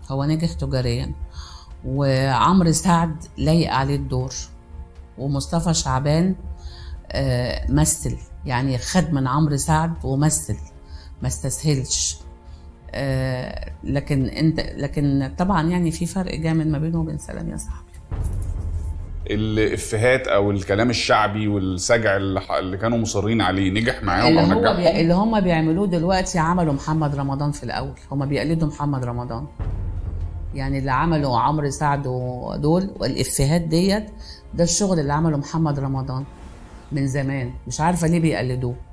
هو نجح تجاريا وعمرو سعد لايق عليه الدور ومصطفى شعبان آه، مثل يعني خد من عمرو سعد ومثل ما استسهلش آه، لكن انت لكن طبعا يعني في فرق جامد ما بينه وبين سلام يا صاحبي الافيهات او الكلام الشعبي والسجع اللي, ح- اللي كانوا مصرين عليه نجح معاهم اللي او هو نجحهم بي... اللي هم بيعملوه دلوقتي عملوا محمد رمضان في الاول هم بيقلدوا محمد رمضان يعني اللي عملوا عمرو سعد ودول والافيهات ديت ده الشغل اللي عمله محمد رمضان من زمان مش عارفه ليه بيقلدوه